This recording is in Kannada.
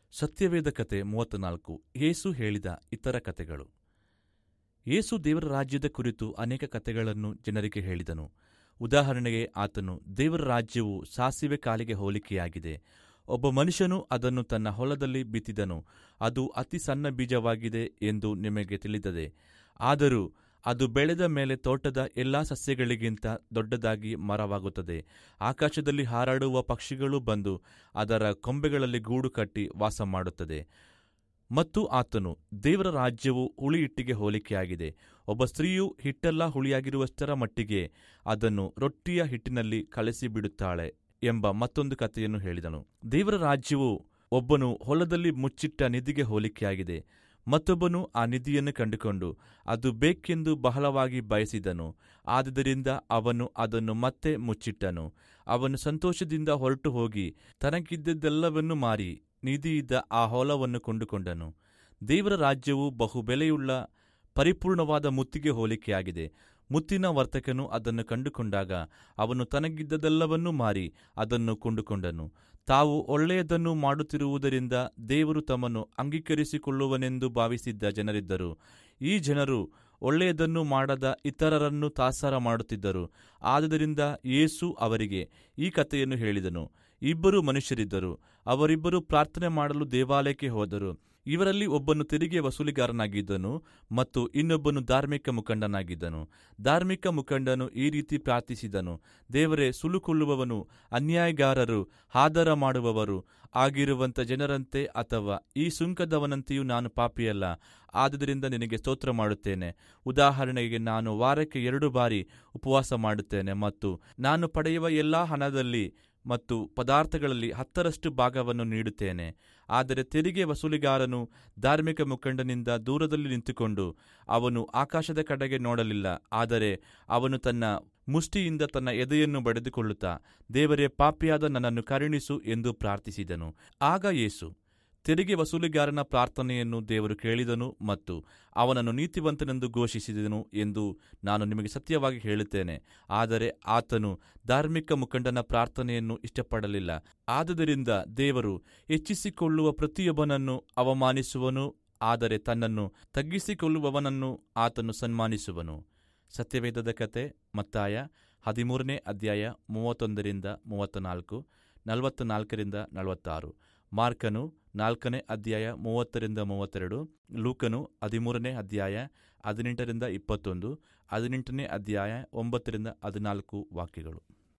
ಸತ್ಯವೇದ ಕತೆ ಮೂವತ್ತನಾಲ್ಕು ಯೇಸು ಹೇಳಿದ ಇತರ ಕತೆಗಳು ಯೇಸು ದೇವರ ರಾಜ್ಯದ ಕುರಿತು ಅನೇಕ ಕತೆಗಳನ್ನು ಜನರಿಗೆ ಹೇಳಿದನು ಉದಾಹರಣೆಗೆ ಆತನು ದೇವರ ರಾಜ್ಯವು ಸಾಸಿವೆ ಕಾಲಿಗೆ ಹೋಲಿಕೆಯಾಗಿದೆ ಒಬ್ಬ ಮನುಷ್ಯನು ಅದನ್ನು ತನ್ನ ಹೊಲದಲ್ಲಿ ಬಿತ್ತಿದನು ಅದು ಅತಿ ಸಣ್ಣ ಬೀಜವಾಗಿದೆ ಎಂದು ನಿಮಗೆ ತಿಳಿದದೆ ಆದರೂ ಅದು ಬೆಳೆದ ಮೇಲೆ ತೋಟದ ಎಲ್ಲಾ ಸಸ್ಯಗಳಿಗಿಂತ ದೊಡ್ಡದಾಗಿ ಮರವಾಗುತ್ತದೆ ಆಕಾಶದಲ್ಲಿ ಹಾರಾಡುವ ಪಕ್ಷಿಗಳು ಬಂದು ಅದರ ಕೊಂಬೆಗಳಲ್ಲಿ ಗೂಡು ಕಟ್ಟಿ ವಾಸ ಮಾಡುತ್ತದೆ ಮತ್ತು ಆತನು ದೇವರ ರಾಜ್ಯವು ಹುಳಿ ಹಿಟ್ಟಿಗೆ ಹೋಲಿಕೆಯಾಗಿದೆ ಒಬ್ಬ ಸ್ತ್ರೀಯು ಹಿಟ್ಟೆಲ್ಲ ಹುಳಿಯಾಗಿರುವಷ್ಟರ ಮಟ್ಟಿಗೆ ಅದನ್ನು ರೊಟ್ಟಿಯ ಹಿಟ್ಟಿನಲ್ಲಿ ಕಲಸಿಬಿಡುತ್ತಾಳೆ ಎಂಬ ಮತ್ತೊಂದು ಕಥೆಯನ್ನು ಹೇಳಿದನು ದೇವರ ರಾಜ್ಯವು ಒಬ್ಬನು ಹೊಲದಲ್ಲಿ ಮುಚ್ಚಿಟ್ಟ ನಿಧಿಗೆ ಹೋಲಿಕೆಯಾಗಿದೆ ಮತ್ತೊಬ್ಬನು ಆ ನಿಧಿಯನ್ನು ಕಂಡುಕೊಂಡು ಅದು ಬೇಕೆಂದು ಬಹಳವಾಗಿ ಬಯಸಿದನು ಆದುದರಿಂದ ಅವನು ಅದನ್ನು ಮತ್ತೆ ಮುಚ್ಚಿಟ್ಟನು ಅವನು ಸಂತೋಷದಿಂದ ಹೊರಟು ಹೋಗಿ ತನಗಿದ್ದದ್ದೆಲ್ಲವನ್ನೂ ಮಾರಿ ನಿಧಿಯಿದ್ದ ಆ ಹೊಲವನ್ನು ಕೊಂಡುಕೊಂಡನು ದೇವರ ರಾಜ್ಯವು ಬಹುಬೆಲೆಯುಳ್ಳ ಪರಿಪೂರ್ಣವಾದ ಮುತ್ತಿಗೆ ಹೋಲಿಕೆಯಾಗಿದೆ ಮುತ್ತಿನ ವರ್ತಕನು ಅದನ್ನು ಕಂಡುಕೊಂಡಾಗ ಅವನು ತನಗಿದ್ದದೆಲ್ಲವನ್ನೂ ಮಾರಿ ಅದನ್ನು ಕೊಂಡುಕೊಂಡನು ತಾವು ಒಳ್ಳೆಯದನ್ನು ಮಾಡುತ್ತಿರುವುದರಿಂದ ದೇವರು ತಮ್ಮನ್ನು ಅಂಗೀಕರಿಸಿಕೊಳ್ಳುವನೆಂದು ಭಾವಿಸಿದ್ದ ಜನರಿದ್ದರು ಈ ಜನರು ಒಳ್ಳೆಯದನ್ನು ಮಾಡದ ಇತರರನ್ನು ತಾಸಾರ ಮಾಡುತ್ತಿದ್ದರು ಆದುದರಿಂದ ಯೇಸು ಅವರಿಗೆ ಈ ಕಥೆಯನ್ನು ಹೇಳಿದನು ಇಬ್ಬರು ಮನುಷ್ಯರಿದ್ದರು ಅವರಿಬ್ಬರು ಪ್ರಾರ್ಥನೆ ಮಾಡಲು ದೇವಾಲಯಕ್ಕೆ ಹೋದರು ಇವರಲ್ಲಿ ಒಬ್ಬನು ತೆರಿಗೆ ವಸೂಲಿಗಾರನಾಗಿದ್ದನು ಮತ್ತು ಇನ್ನೊಬ್ಬನು ಧಾರ್ಮಿಕ ಮುಖಂಡನಾಗಿದ್ದನು ಧಾರ್ಮಿಕ ಮುಖಂಡನು ಈ ರೀತಿ ಪ್ರಾರ್ಥಿಸಿದನು ದೇವರೇ ಸುಲುಕೊಳ್ಳುವವನು ಅನ್ಯಾಯಗಾರರು ಆದರ ಮಾಡುವವರು ಆಗಿರುವಂಥ ಜನರಂತೆ ಅಥವಾ ಈ ಸುಂಕದವನಂತೆಯೂ ನಾನು ಪಾಪಿಯಲ್ಲ ಆದುದರಿಂದ ನಿನಗೆ ಸ್ತೋತ್ರ ಮಾಡುತ್ತೇನೆ ಉದಾಹರಣೆಗೆ ನಾನು ವಾರಕ್ಕೆ ಎರಡು ಬಾರಿ ಉಪವಾಸ ಮಾಡುತ್ತೇನೆ ಮತ್ತು ನಾನು ಪಡೆಯುವ ಎಲ್ಲಾ ಹಣದಲ್ಲಿ ಮತ್ತು ಪದಾರ್ಥಗಳಲ್ಲಿ ಹತ್ತರಷ್ಟು ಭಾಗವನ್ನು ನೀಡುತ್ತೇನೆ ಆದರೆ ತೆರಿಗೆ ವಸೂಲಿಗಾರನು ಧಾರ್ಮಿಕ ಮುಖಂಡನಿಂದ ದೂರದಲ್ಲಿ ನಿಂತುಕೊಂಡು ಅವನು ಆಕಾಶದ ಕಡೆಗೆ ನೋಡಲಿಲ್ಲ ಆದರೆ ಅವನು ತನ್ನ ಮುಷ್ಟಿಯಿಂದ ತನ್ನ ಎದೆಯನ್ನು ಬಡಿದುಕೊಳ್ಳುತ್ತಾ ದೇವರೇ ಪಾಪಿಯಾದ ನನ್ನನ್ನು ಕರುಣಿಸು ಎಂದು ಪ್ರಾರ್ಥಿಸಿದನು ಆಗ ಯೇಸು ತೆರಿಗೆ ವಸೂಲಿಗಾರನ ಪ್ರಾರ್ಥನೆಯನ್ನು ದೇವರು ಕೇಳಿದನು ಮತ್ತು ಅವನನ್ನು ನೀತಿವಂತನೆಂದು ಘೋಷಿಸಿದನು ಎಂದು ನಾನು ನಿಮಗೆ ಸತ್ಯವಾಗಿ ಹೇಳುತ್ತೇನೆ ಆದರೆ ಆತನು ಧಾರ್ಮಿಕ ಮುಖಂಡನ ಪ್ರಾರ್ಥನೆಯನ್ನು ಇಷ್ಟಪಡಲಿಲ್ಲ ಆದುದರಿಂದ ದೇವರು ಹೆಚ್ಚಿಸಿಕೊಳ್ಳುವ ಪ್ರತಿಯೊಬ್ಬನನ್ನು ಅವಮಾನಿಸುವನು ಆದರೆ ತನ್ನನ್ನು ತಗ್ಗಿಸಿಕೊಳ್ಳುವವನನ್ನು ಆತನು ಸನ್ಮಾನಿಸುವನು ಸತ್ಯವೇದದ ಕತೆ ಮತ್ತಾಯ ಹದಿಮೂರನೇ ಅಧ್ಯಾಯ ಮೂವತ್ತೊಂದರಿಂದ ಮೂವತ್ತ ನಾಲ್ಕು ನಲವತ್ತ ನಾಲ್ಕರಿಂದ ನಲವತ್ತಾರು ಮಾರ್ಕನು ನಾಲ್ಕನೇ ಅಧ್ಯಾಯ ಮೂವತ್ತರಿಂದ ಮೂವತ್ತೆರಡು ಲೂಕನು ಹದಿಮೂರನೇ ಅಧ್ಯಾಯ ಹದಿನೆಂಟರಿಂದ ಇಪ್ಪತ್ತೊಂದು ಹದಿನೆಂಟನೇ ಅಧ್ಯಾಯ ಒಂಬತ್ತರಿಂದ ಹದಿನಾಲ್ಕು ವಾಕ್ಯಗಳು